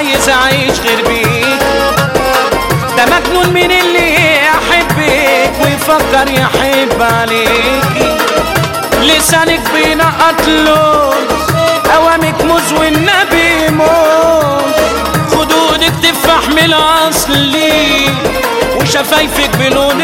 عايز اعيش غير بيك ده مجنون من اللي يحبك ويفكر يحب عليكي لسانك بينقط لون اوامك موز والنبي موز خدودك تفاح من الاصلي وشفايفك بلون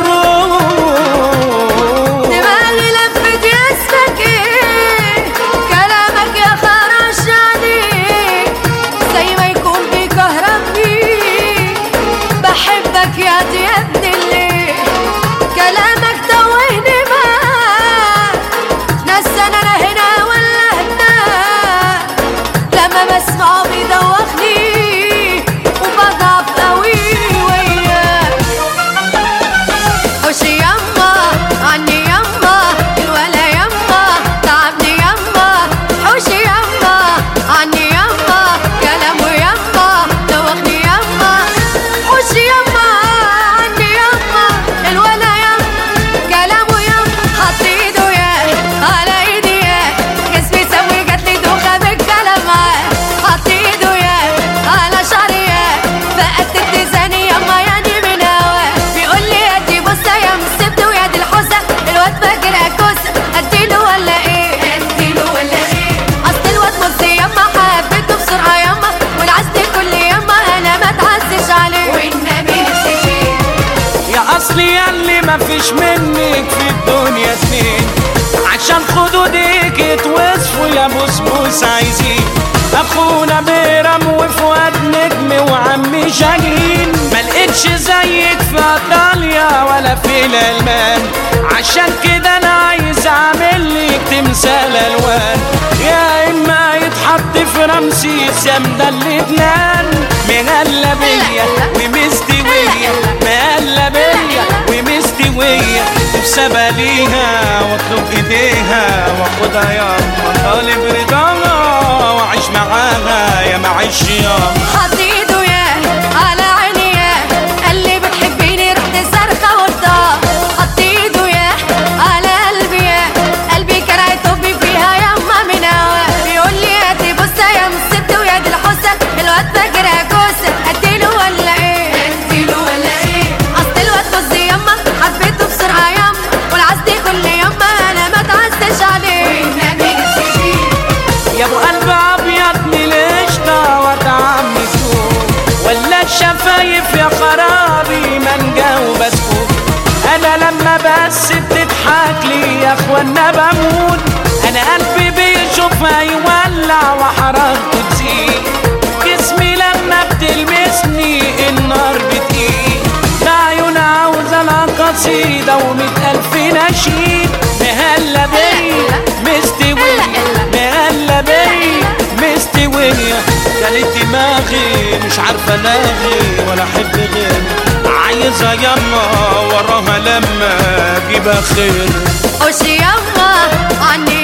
الروز دماغي لفت ياسمك ايه كلامك يا خرش عليك زي ما يكون بيكهربني بحبك يا دي يا ابن الليل كلامك توهني معاك نسان انا هنا ولا هناك لما بسمعه بيدوخني وبضعف قوي وياك خشي يما عني يما الولا يما تعبني يما حوشي يما عني يما كلامه يما دوخني يما حوشي يما عني يما الولا يما كلامه يما حط ايده يا على ايدي يا جسمي سوي جاتلي دوخه بالكلام معاه حط ايده يا على شعري يا فقدت اتزاني يما يعني من هواه بيقول لي ادي بصه يا مسبت ويا دي الحوسه الواد فاكر اكوسه اديله ولا ايه اديله ولا ايه اصل الواد مصري يما حبيته بسرعه يما والعزت كل يما انا ما اتعزش عليه والنبي نفسي فيه يا اصلي ياللي مفيش منك في الدنيا اتنين عشان خدودك يتوصفوا يا بسبوس عايزين اخونا بيرم وفؤاد نجم وعمي شاهين ملقتش زيك في ايطاليا ولا في الالمان عشان كده انا عايز اعمل لك تمثال الوان يا اما يتحط في رمسيس يا مدلدنان مغلبيه ومستويه مقلبيه ومستويه وبسبب ليها واطلب ايديها واخدها ياما طالب رضاها واعيش معاها يا معيش ياما حط ايده يا على عيني يا قال لي بتحبيني رحت صرخه وطاه حط ايده يا على قلبي يا قلبي كان هيطب فيها يما من هوا بيقول لي هاتي بصه يا مست ويا دي الحسه الواد فاكرها كوسه اديله ولا ايه اديله ولا ايه اصل الواد بص يما حبيته بسرعه يما والعزت كل يما انا ما اتعزش عليه والنبي نفسي فيه يا ابو قلب ابيض من القشطه وطعم سوق ولا الشفايف يا خرابي مانجا وبسكوت انا لما بس بتضحك لي يا اخوانا بموت انا قلبي بيشوفها يولع وحرارته تزيد جسمي لما بتلمسني النار بتقيل ده عيون عاوزه لها قصيده ومئة الف نشيد مهلا بيا مستوية مهلا بيا مستوية كانت دماغي مش عارفة لاغي ولا احب غير عايزة يما وراها لما اجيب خير خشي يما عني